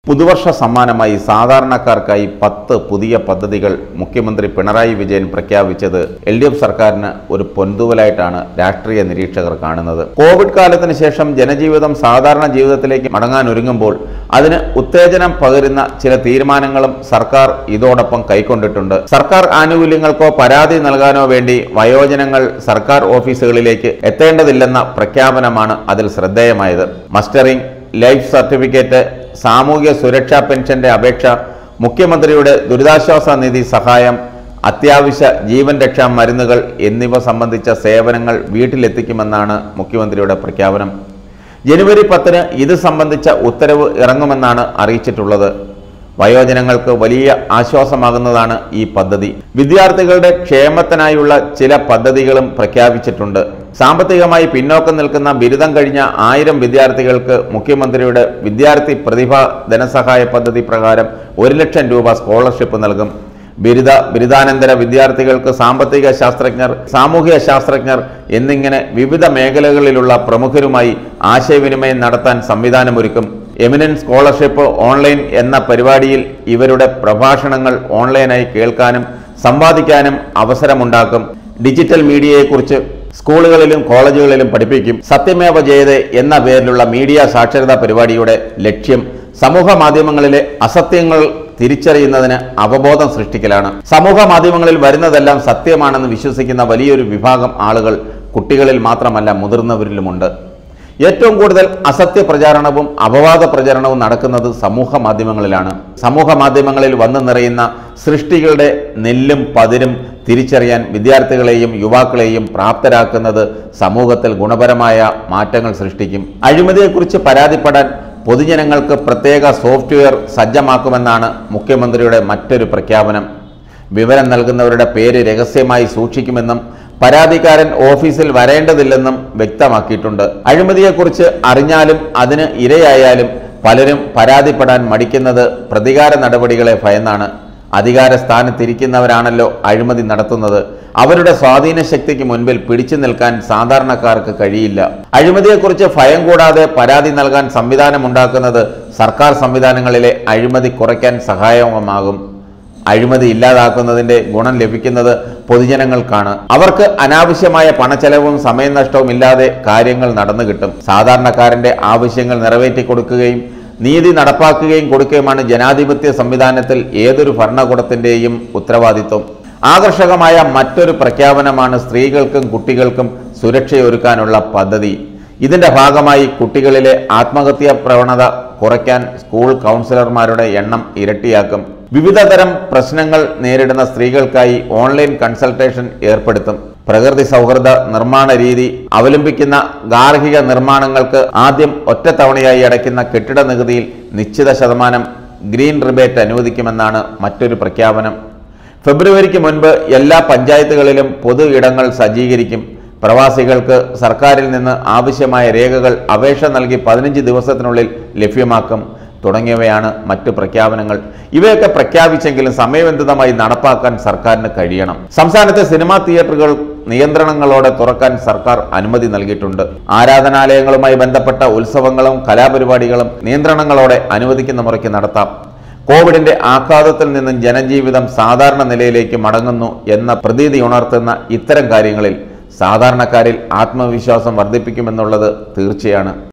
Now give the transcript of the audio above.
പുതുവർഷ സമ്മാനമായി സാധാരണക്കാർക്കായി പത്ത് പുതിയ പദ്ധതികൾ മുഖ്യമന്ത്രി പിണറായി വിജയൻ പ്രഖ്യാപിച്ചത് എൽ ഡി എഫ് സർക്കാരിന് ഒരു പൊൻതൂവലായിട്ടാണ് രാഷ്ട്രീയ നിരീക്ഷകർ കാണുന്നത് കോവിഡ് കാലത്തിന് ശേഷം ജനജീവിതം സാധാരണ ജീവിതത്തിലേക്ക് മടങ്ങാനൊരുങ്ങുമ്പോൾ അതിന് ഉത്തേജനം പകരുന്ന ചില തീരുമാനങ്ങളും സർക്കാർ ഇതോടൊപ്പം കൈക്കൊണ്ടിട്ടുണ്ട് സർക്കാർ ആനുകൂല്യങ്ങൾക്കോ പരാതി നൽകാനോ വേണ്ടി വയോജനങ്ങൾ സർക്കാർ ഓഫീസുകളിലേക്ക് എത്തേണ്ടതില്ലെന്ന പ്രഖ്യാപനമാണ് അതിൽ ശ്രദ്ധേയമായത് മസ്റ്ററിംഗ് ലൈഫ് സർട്ടിഫിക്കറ്റ് സാമൂഹ്യ സുരക്ഷാ പെൻഷന്റെ അപേക്ഷ മുഖ്യമന്ത്രിയുടെ ദുരിതാശ്വാസ നിധി സഹായം അത്യാവശ്യ ജീവൻ രക്ഷാ മരുന്നുകൾ എന്നിവ സംബന്ധിച്ച സേവനങ്ങൾ വീട്ടിലെത്തിക്കുമെന്നാണ് മുഖ്യമന്ത്രിയുടെ പ്രഖ്യാപനം ജനുവരി പത്തിന് ഇത് സംബന്ധിച്ച ഉത്തരവ് ഇറങ്ങുമെന്നാണ് അറിയിച്ചിട്ടുള്ളത് വയോജനങ്ങൾക്ക് വലിയ ആശ്വാസമാകുന്നതാണ് ഈ പദ്ധതി വിദ്യാർത്ഥികളുടെ ക്ഷേമത്തിനായുള്ള ചില പദ്ധതികളും പ്രഖ്യാപിച്ചിട്ടുണ്ട് സാമ്പത്തികമായി പിന്നോക്കം നിൽക്കുന്ന ബിരുദം കഴിഞ്ഞ ആയിരം വിദ്യാർത്ഥികൾക്ക് മുഖ്യമന്ത്രിയുടെ വിദ്യാർത്ഥി പ്രതിഭാ ധനസഹായ പദ്ധതി പ്രകാരം ഒരു ലക്ഷം രൂപ സ്കോളർഷിപ്പ് നൽകും ബിരുദ ബിരുദാനന്തര വിദ്യാർത്ഥികൾക്ക് സാമ്പത്തിക ശാസ്ത്രജ്ഞർ സാമൂഹിക ശാസ്ത്രജ്ഞർ എന്നിങ്ങനെ വിവിധ മേഖലകളിലുള്ള പ്രമുഖരുമായി ആശയവിനിമയം നടത്താൻ സംവിധാനമൊരുക്കും എമിനൻസ് സ്കോളർഷിപ്പ് ഓൺലൈൻ എന്ന പരിപാടിയിൽ ഇവരുടെ പ്രഭാഷണങ്ങൾ ഓൺലൈനായി കേൾക്കാനും സംവാദിക്കാനും അവസരമുണ്ടാക്കും ഡിജിറ്റൽ മീഡിയയെക്കുറിച്ച് സ്കൂളുകളിലും കോളേജുകളിലും പഠിപ്പിക്കും സത്യമേവ ജയതേ എന്ന പേരിലുള്ള മീഡിയ സാക്ഷരതാ പരിപാടിയുടെ ലക്ഷ്യം സമൂഹ മാധ്യമങ്ങളിലെ അസത്യങ്ങൾ തിരിച്ചറിയുന്നതിന് അവബോധം സൃഷ്ടിക്കലാണ് സമൂഹ മാധ്യമങ്ങളിൽ വരുന്നതെല്ലാം സത്യമാണെന്ന് വിശ്വസിക്കുന്ന വലിയൊരു വിഭാഗം ആളുകൾ കുട്ടികളിൽ മാത്രമല്ല മുതിർന്നവരിലുമുണ്ട് ഏറ്റവും കൂടുതൽ അസത്യ പ്രചാരണവും അപവാദ പ്രചരണവും നടക്കുന്നത് സമൂഹ മാധ്യമങ്ങളിലാണ് സമൂഹ മാധ്യമങ്ങളിൽ വന്നു നിറയുന്ന സൃഷ്ടികളുടെ നെല്ലും പതിരും തിരിച്ചറിയാൻ വിദ്യാർത്ഥികളെയും യുവാക്കളെയും പ്രാപ്തരാക്കുന്നത് സമൂഹത്തിൽ ഗുണപരമായ മാറ്റങ്ങൾ സൃഷ്ടിക്കും അഴിമതിയെക്കുറിച്ച് പരാതിപ്പെടാൻ പൊതുജനങ്ങൾക്ക് പ്രത്യേക സോഫ്റ്റ്വെയർ സജ്ജമാക്കുമെന്നാണ് മുഖ്യമന്ത്രിയുടെ മറ്റൊരു പ്രഖ്യാപനം വിവരം നൽകുന്നവരുടെ പേര് രഹസ്യമായി സൂക്ഷിക്കുമെന്നും പരാതിക്കാരൻ ഓഫീസിൽ വരേണ്ടതില്ലെന്നും വ്യക്തമാക്കിയിട്ടുണ്ട് അഴിമതിയെക്കുറിച്ച് അറിഞ്ഞാലും അതിന് ഇരയായാലും പലരും പരാതിപ്പെടാൻ മടിക്കുന്നത് പ്രതികാര നടപടികളെ ഭയന്നാണ് അധികാര സ്ഥാനത്തിരിക്കുന്നവരാണല്ലോ അഴിമതി നടത്തുന്നത് അവരുടെ സ്വാധീന ശക്തിക്ക് മുൻപിൽ പിടിച്ചു നിൽക്കാൻ സാധാരണക്കാർക്ക് കഴിയില്ല അഴിമതിയെക്കുറിച്ച് ഭയം കൂടാതെ പരാതി നൽകാൻ സംവിധാനമുണ്ടാക്കുന്നത് സർക്കാർ സംവിധാനങ്ങളിലെ അഴിമതി കുറയ്ക്കാൻ സഹായകമാകും അഴിമതി ഇല്ലാതാക്കുന്നതിന്റെ ഗുണം ലഭിക്കുന്നത് പൊതുജനങ്ങൾക്കാണ് അവർക്ക് അനാവശ്യമായ പണച്ചെലവും സമയനഷ്ടവും ഇല്ലാതെ കാര്യങ്ങൾ നടന്നു കിട്ടും സാധാരണക്കാരന്റെ ആവശ്യങ്ങൾ നിറവേറ്റി കൊടുക്കുകയും നീതി നടപ്പാക്കുകയും കൊടുക്കുകയുമാണ് ജനാധിപത്യ സംവിധാനത്തിൽ ഏതൊരു ഭരണകൂടത്തിന്റെയും ഉത്തരവാദിത്വം ആകർഷകമായ മറ്റൊരു പ്രഖ്യാപനമാണ് സ്ത്രീകൾക്കും കുട്ടികൾക്കും സുരക്ഷയൊരുക്കാനുള്ള പദ്ധതി ഇതിന്റെ ഭാഗമായി കുട്ടികളിലെ ആത്മഹത്യാ പ്രവണത കുറയ്ക്കാൻ സ്കൂൾ കൗൺസിലർമാരുടെ എണ്ണം ഇരട്ടിയാക്കും വിവിധതരം പ്രശ്നങ്ങൾ നേരിടുന്ന സ്ത്രീകൾക്കായി ഓൺലൈൻ കൺസൾട്ടേഷൻ ഏർപ്പെടുത്തും പ്രകൃതി സൗഹൃദ നിർമ്മാണ രീതി അവലംബിക്കുന്ന ഗാർഹിക നിർമ്മാണങ്ങൾക്ക് ആദ്യം ഒറ്റത്തവണയായി അടയ്ക്കുന്ന കെട്ടിട നികുതിയിൽ നിശ്ചിത ശതമാനം ഗ്രീൻ റിബേറ്റ് അനുവദിക്കുമെന്നാണ് മറ്റൊരു പ്രഖ്യാപനം ഫെബ്രുവരിക്ക് മുൻപ് എല്ലാ പഞ്ചായത്തുകളിലും പൊതു ഇടങ്ങൾ സജ്ജീകരിക്കും പ്രവാസികൾക്ക് സർക്കാരിൽ നിന്ന് ആവശ്യമായ രേഖകൾ അപേക്ഷ നൽകി പതിനഞ്ച് ദിവസത്തിനുള്ളിൽ ലഭ്യമാക്കും തുടങ്ങിയവയാണ് മറ്റ് പ്രഖ്യാപനങ്ങൾ ഇവയൊക്കെ പ്രഖ്യാപിച്ചെങ്കിലും സമയബന്ധിതമായി നടപ്പാക്കാൻ സർക്കാരിന് കഴിയണം സംസ്ഥാനത്തെ സിനിമാ തിയേറ്ററുകൾ നിയന്ത്രണങ്ങളോടെ തുറക്കാൻ സർക്കാർ അനുമതി നൽകിയിട്ടുണ്ട് ആരാധനാലയങ്ങളുമായി ബന്ധപ്പെട്ട ഉത്സവങ്ങളും കലാപരിപാടികളും നിയന്ത്രണങ്ങളോടെ അനുവദിക്കുന്ന മുറയ്ക്ക് നടത്താം കോവിഡിന്റെ ആഘാതത്തിൽ നിന്നും ജനജീവിതം സാധാരണ നിലയിലേക്ക് മടങ്ങുന്നു എന്ന പ്രതീതി ഉണർത്തുന്ന ഇത്തരം കാര്യങ്ങളിൽ സാധാരണക്കാരിൽ ആത്മവിശ്വാസം വർദ്ധിപ്പിക്കുമെന്നുള്ളത് തീർച്ചയാണ്